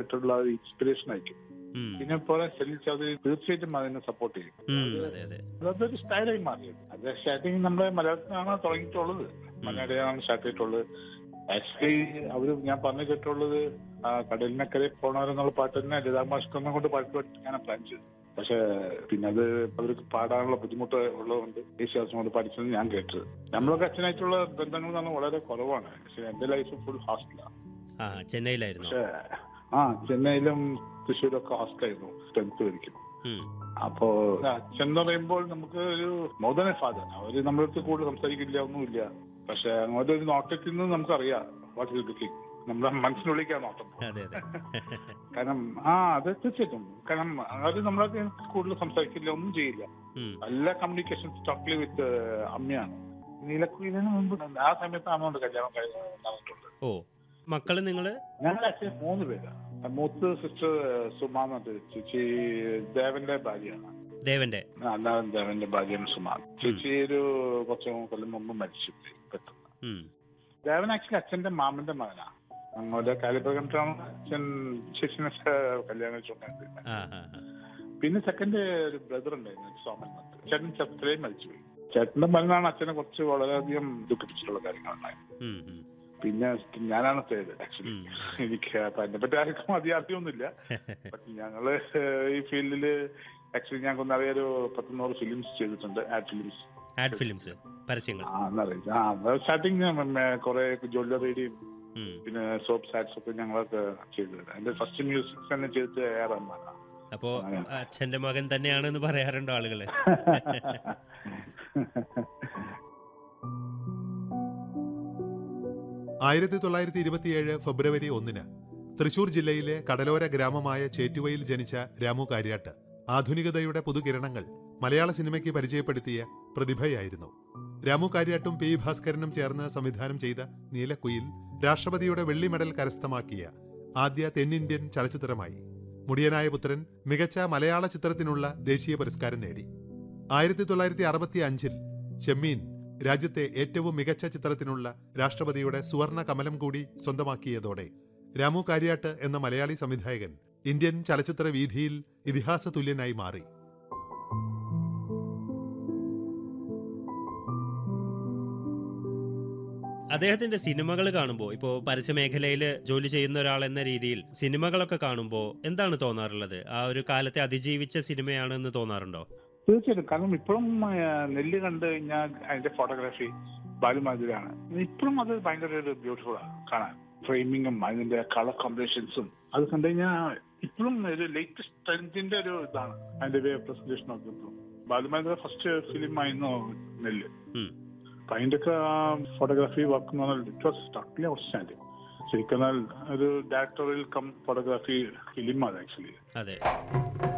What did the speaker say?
കേട്ടിട്ടുള്ള ഇൻസ്പിറേഷൻ ആയിരിക്കും ഉം. പിന്നെ പോലെ സലിൽ ചൗധരി തീർച്ചയായിട്ടും അതിനെ സപ്പോർട്ട് ചെയ്യും ഉം, അതെ അതെ അതൊരു സ്റ്റൈലായി മാറിയത് അത് സ്റ്റാർട്ടിങ് നമ്മളെ മലയാളത്തിലാണ് തുടങ്ങിയിട്ടുള്ളത് മലയാളിയാണ് സ്റ്റാർട്ട് ചെയ്തിട്ടുള്ളത് ആക്ച്വലി അവര് ഞാൻ പറഞ്ഞു കേട്ടുള്ളത് ആ കടലിനക്കരെ പോണവരെന്നുള്ള പാട്ട് തന്നെ ലതാ മാഷ്ടറിനെ കൊണ്ട് പാട്ട് പഠിപ്പിക്കാനാണ് പ്ലാൻ ചെയ്തത് പക്ഷെ പിന്നെ അത് അവർക്ക് പാടാനുള്ള ബുദ്ധിമുട്ട് ഉള്ളതുകൊണ്ട് യേശുദാസും കൊണ്ട് പഠിച്ചത് ഞാൻ കേട്ടത് നമ്മളൊക്കെ അച്ഛനായിട്ടുള്ള ബന്ധങ്ങൾ എന്ന് പറഞ്ഞാൽ വളരെ കുറവാണ് പക്ഷെ എന്റെ ലൈഫ് ഫുൾ ഹോസ്റ്റലാണ് ആ ചെന്നൈയിലായിരുന്നു പക്ഷെ ആ ചെന്നൈയിലും തൃശ്ശൂരൊക്കെ ഹോസ്റ്റലായിരുന്നു ടെൻത്ത് വരിക്കും ഉം. അപ്പോ അച്ഛൻ എന്ന് പറയുമ്പോൾ നമുക്ക് ഒരു മോദന ഫാദർ അവര് നമ്മുടെ അടുത്ത് കൂടുതൽ സംസാരിക്കില്ല ഒന്നുമില്ല പക്ഷെ അങ്ങോട്ട് ഒരു നോട്ടത്തിൽ നിന്ന് നമുക്കറിയാം വാട്ട് ഇസ് ലുക്കിംഗ് നമ്മുടെ മനസ്സിനുള്ളിലേക്കാണ് നോട്ടം അതെ അതെ കാരണം ആ അത് തീർച്ചയായിട്ടും കാരണം അവര് നമ്മളെ കൂടുതൽ സംസാരിക്കില്ല ഒന്നും ചെയ്യില്ല ഉം. എല്ലാ കമ്മ്യൂണിക്കേഷൻ സ്റ്റോക്കിൽ വിത്ത് അമ്മയാണ് നീലക്കുയിലിന് മുമ്പ് ആ സമയത്താണ് കല്യാണം കഴിഞ്ഞ് നടന്നിട്ടുള്ളത് ഓ മക്കള് നിങ്ങള് ഞങ്ങൾ ആക്ച്വലി മൂന്ന് പേരാണ് മൂത്ത് സിസ്റ്റർ സുമ എന്നത് ചേച്ചി ദേവന്റെ ഭാര്യയാണ് ദേവന്റെ അല്ലാതെ ദേവന്റെ ഭാര്യയാണ് സുമ ചേച്ചി ഒരു കുറച്ച് കൊല്ലം മുമ്പ് മരിച്ചു പോയി പെട്ടെന്ന് ഉം. ദേവൻ ആക്ച്വലി അച്ഛന്റെ മാമന്റെ മകനാണ് അങ്ങോട്ട് കാലിപ്രകണ്ടാണ് അച്ഛൻ ചേച്ചിനെ കല്യാണം വെച്ചുകൊണ്ടിരുന്നത് ആ ആ ആ. പിന്നെ സെക്കൻഡ് ഒരു ബ്രദർ ഉണ്ടായിരുന്നു സോമൻ എന്ന്. ചേട്ടൻ ചെറുത്രയും മരിച്ചുപോയി ചേട്ടന്റെ മകനാണ് അച്ഛനെ കുറച്ച് വളരെയധികം ദുഃഖിപ്പിച്ചിട്ടുള്ള കാര്യങ്ങളുണ്ടായി ഉം, ഉം. പിന്നെ ഞാനാണ് തേത് ആക്ച്വലി ഉം. എനിക്ക് അപ്പൊ അതിനെ പറ്റി ആർക്കും അധികം അറിയൊന്നുമില്ല പക്ഷെ ഞങ്ങള് ഏഹ്, ഈ ഫീൽഡില് ആക്ച്വലി ഞങ്ങൾക്ക് ഒന്നറിയ ഒരു പത്തുനൂറ് ഫിലിംസ് ചെയ്തിട്ടുണ്ട് ആഡ് ഫിലിംസ് ആഡ് ഫിലിംസ് പരസ്യങ്ങൾ ആ എന്നറിയില്ല ആ സ്റ്റാർട്ടിങ് കുറെ ജ്വല്ലറിയുടെയും ഉം. പിന്നെ സോപ്പ് സാറ്റ്സ് ഒക്കെ ഞങ്ങളൊക്കെ ചെയ്തത് അതിന്റെ ഫസ്റ്റ് മ്യൂസിക് തന്നെ ചെയ്തത് എ ആർ റഹ്മാനാണ് അപ്പോ അച്ഛന്റെ മകൻ തന്നെയാണെന്ന് പറയാറുണ്ടോ ആളുകള് ആയിരത്തി തൊള്ളായിരത്തി ഇരുപത്തിയേഴ് ഫെബ്രുവരി ഒന്നിന് തൃശൂർ ജില്ലയിലെ കടലോര ഗ്രാമമായ ചേറ്റുവയിൽ ജനിച്ച രാമു കാര്യാട്ട് ആധുനികതയുടെ പുതുകിരണങ്ങൾ മലയാള സിനിമയ്ക്ക് പരിചയപ്പെടുത്തിയ പ്രതിഭയായിരുന്നു രാമു കാര്യാട്ടും പി ഭാസ്കരനും ചേർന്ന് സംവിധാനം ചെയ്ത നീലക്കുയിൽ രാഷ്ട്രപതിയുടെ വെള്ളി മെഡൽ കരസ്ഥമാക്കിയ ആദ്യ തെന്നിന്ത്യൻ ചലച്ചിത്രമായി മുടിയനായ പുത്രൻ മികച്ച മലയാള ചിത്രത്തിനുള്ള ദേശീയ പുരസ്കാരം നേടി ആയിരത്തി തൊള്ളായിരത്തി അറുപത്തി അഞ്ചിൽ ചെമ്മീൻ രാജ്യത്തെ ഏറ്റവും മികച്ച ചിത്രത്തിനുള്ള രാഷ്ട്രപതിയുടെ സുവർണ കമലം കൂടി സ്വന്തമാക്കിയതോടെ രാമു കാര്യാട്ട് എന്ന മലയാളി സംവിധായകൻ ഇന്ത്യൻ ചലച്ചിത്ര വീഥിയിൽ ഇതിഹാസ തുല്യനായി മാറി അദ്ദേഹത്തിന്റെ സിനിമകൾ കാണുമ്പോൾ ഇപ്പോ പരസ്യമേഖലയിൽ ജോലി ചെയ്യുന്ന ഒരാൾ എന്ന രീതിയിൽ സിനിമകളൊക്കെ കാണുമ്പോൾ എന്താണ് തോന്നാറുള്ളത് ആ ഒരു കാലത്തെ അതിജീവിച്ച സിനിമയാണെന്ന് തോന്നാറുണ്ടോ തീർച്ചയായിട്ടും കാരണം ഇപ്പോഴും ആ, നെല്ല് കണ്ടു കഴിഞ്ഞാൽ അതിന്റെ ഫോട്ടോഗ്രാഫി ബാലുമാതിരിയാണ് ഇപ്പോഴും അത് ഭയങ്കര ഒരു ബ്യൂട്ടിഫുൾ ആണ് കാണാൻ ഫ്രെയിമിങ്ങും അതിന്റെ കളർ കോമ്പിനേഷൻസും അത് കണ്ടു കഴിഞ്ഞാൽ ഇപ്പോഴും ഒരു ലേറ്റസ്റ്റ് ട്രെൻഡിന്റെ ഒരു ഇതാണ് അതിന്റെ വേ പ്രസന്റേഷൻ ഒക്കെ ബാലുമാതിരി ഫസ്റ്റ് ഫിലിം ആയിരുന്നു നെല്ല് ഉം. അപ്പൊ അതിന്റെ ഒക്കെ ഫോട്ടോഗ്രാഫി വർക്ക് എന്ന് പറഞ്ഞാൽ ഇറ്റ് വാസ് ടോട്ടലി ഔട്ട്സ്റ്റാൻഡിങ് ശരിക്കും പറഞ്ഞാൽ ഒരു ഡയറക്ടറിൽ കം ഫോട്ടോഗ്രാഫി ഫിലിം ആണ് ആക്ച്വലി അതെ